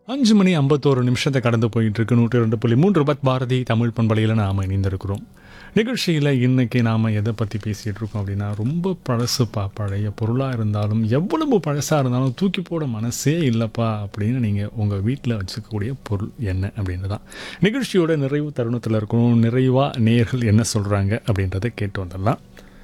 அஞ்சு மணி ஐம்பத்தோரு நிமிஷத்தை கடந்து போயிட்டு இருக்கு நூற்றி ரெண்டு புள்ளி மூன்று ரூபாய் பாரதி தமிழ் பண்பலையில் நாம் இணைந்திருக்கிறோம் நிகழ்ச்சியில் இன்னைக்கு நாம் எதை பற்றி பேசிகிட்டு இருக்கோம் அப்படின்னா ரொம்ப பழசுப்பா பழைய பொருளாக இருந்தாலும் எவ்வளவு பழசாக இருந்தாலும் தூக்கி போட மனசே இல்லைப்பா அப்படின்னு நீங்கள் உங்கள் வீட்டில் வச்சுக்கக்கூடிய பொருள் என்ன அப்படின்றது தான் நிகழ்ச்சியோட நிறைவு தருணத்தில் இருக்கணும் நிறைவாக நேயர்கள் என்ன சொல்கிறாங்க அப்படின்றத கேட்டு வந்துடலாம்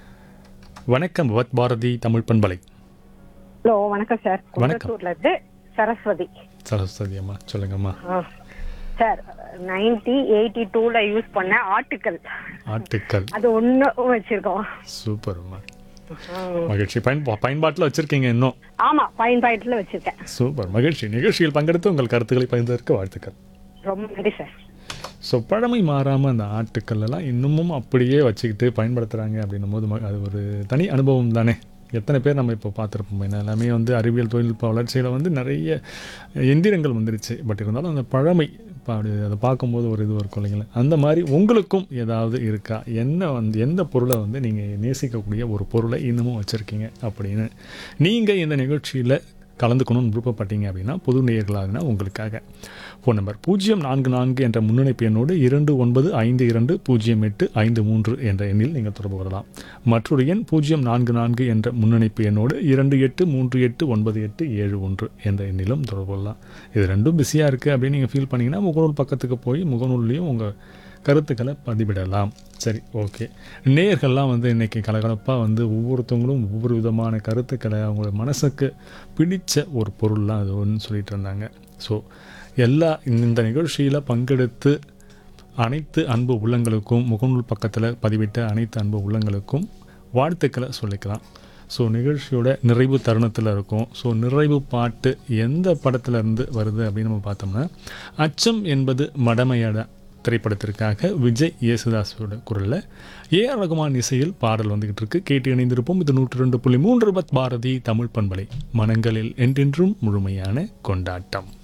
வணக்கம் பவத் பாரதி தமிழ் பண்பலை ஹலோ வணக்கம் சார் வணக்கம். குன்றத்தூர்ல இருந்து சரஸ்வதி சரஸ்வதி அம்மா சொல்லுங்கம்மா ஆ. சார் நைன்டி எயிட்டி டூல யூஸ் பண்ண ஆர்டிக்கல் ஆட்டுக்கள் அது ஒண்ணு வச்சிருக்கோம் சூப்பர்மா மகிழ்ச்சி பயன் பயன்பாட்டில் வச்சிருக்கீங்க இன்னும் ஆமா ஃபைன் பாயிண்ட்ல வச்சிருக்கேன் சூப்பர் மகிழ்ச்சி நிகழ்ச்சியில் பங்கெடுத்து உங்கள் கருத்துக்களை பகிர்ந்ததற்கு வாழ்த்துக்கள் ரொம்ப நன்றி சார் ஸோ பழமை மாறாமல் அந்த ஆட்டுக்கள் எல்லாம் இன்னமும் அப்படியே வச்சுக்கிட்டு பயன்படுத்துகிறாங்க அப்படின்னும் போது ம- அது ஒரு தனி அனுபவம் தானே எத்தனை பேர் நம்ம இப்போ பார்த்துருப்போம் ஏன்னா எல்லாமே வந்து அறிவியல் தொழில்நுட்ப வளர்ச்சியில் வந்து நிறைய எந்திரங்கள் வந்துருச்சு பட் இருந்தாலும் அந்த பழமை இப்போ அப்படி அதை பார்க்கும்போது ஒரு இது இருக்கும் இல்லைங்களா அந்த மாதிரி உங்களுக்கும் ஏதாவது இருக்கா என்ன வந்து எந்த பொருளை வந்து நீங்கள் நேசிக்கக்கூடிய ஒரு பொருளை இன்னமும் வச்சுருக்கீங்க அப்படின்னு நீங்கள் இந்த நிகழ்ச்சியில் கலந்துக்கணும்னு விருப்பப்பட்டீங்க அப்படின்னா புது நேயர்களாகனா உங்களுக்காக ஃபோன் நம்பர் பூஜ்ஜியம் நான்கு நான்கு என்ற முன்னணிப்பு எண்ணோடு இரண்டு ஒன்பது ஐந்து இரண்டு பூஜ்ஜியம் எட்டு ஐந்து மூன்று என்ற எண்ணில் நீங்கள் தொடர்பு கொள்ளலாம் மற்றொரு எண் பூஜ்ஜியம் நான்கு நான்கு என்ற முன்னணிப்பு எண்ணோடு இரண்டு எட்டு மூன்று எட்டு ஒன்பது எட்டு ஏழு ஒன்று என்ற எண்ணிலும் தொடர்பு கொள்ளலாம் இது ரெண்டும் பிஸியாக இருக்குது அப்படின்னு நீங்கள் ஃபீல் பண்ணிங்கன்னா முகநூல் பக்கத்துக்கு போய் முகநூல்லையும் உங்கள் கருத்துக்களை பதிவிடலாம் சரி ஓகே நேயர்கள்லாம் வந்து இன்றைக்கி கலகலப்பாக வந்து ஒவ்வொருத்தவங்களும் ஒவ்வொரு விதமான கருத்துக்களை அவங்களோட மனசுக்கு பிடிச்ச ஒரு பொருள்லாம் அது ஒன்று சொல்லிட்டு இருந்தாங்க ஸோ எல்லா இந்த நிகழ்ச்சியில் பங்கெடுத்து அனைத்து அன்பு உள்ளங்களுக்கும் முகநூல் பக்கத்தில் பதிவிட்ட அனைத்து அன்பு உள்ளங்களுக்கும் வாழ்த்துக்களை சொல்லிக்கலாம் ஸோ நிகழ்ச்சியோட நிறைவு தருணத்தில் இருக்கும் ஸோ நிறைவு பாட்டு எந்த படத்துல இருந்து வருது அப்படின்னு நம்ம பார்த்தோம்னா அச்சம் என்பது மடமையட திரைப்படத்திற்காக விஜய் யேசுதாஸோட குரலில் ஏஆர் ரகுமான் இசையில் பாடல் வந்துகிட்டு இருக்கு கேட்டு இணைந்திருப்போம் இது நூற்றி ரெண்டு புள்ளி மூன்று பத் பாரதி தமிழ் பண்பலை மனங்களில் என்றென்றும் முழுமையான கொண்டாட்டம்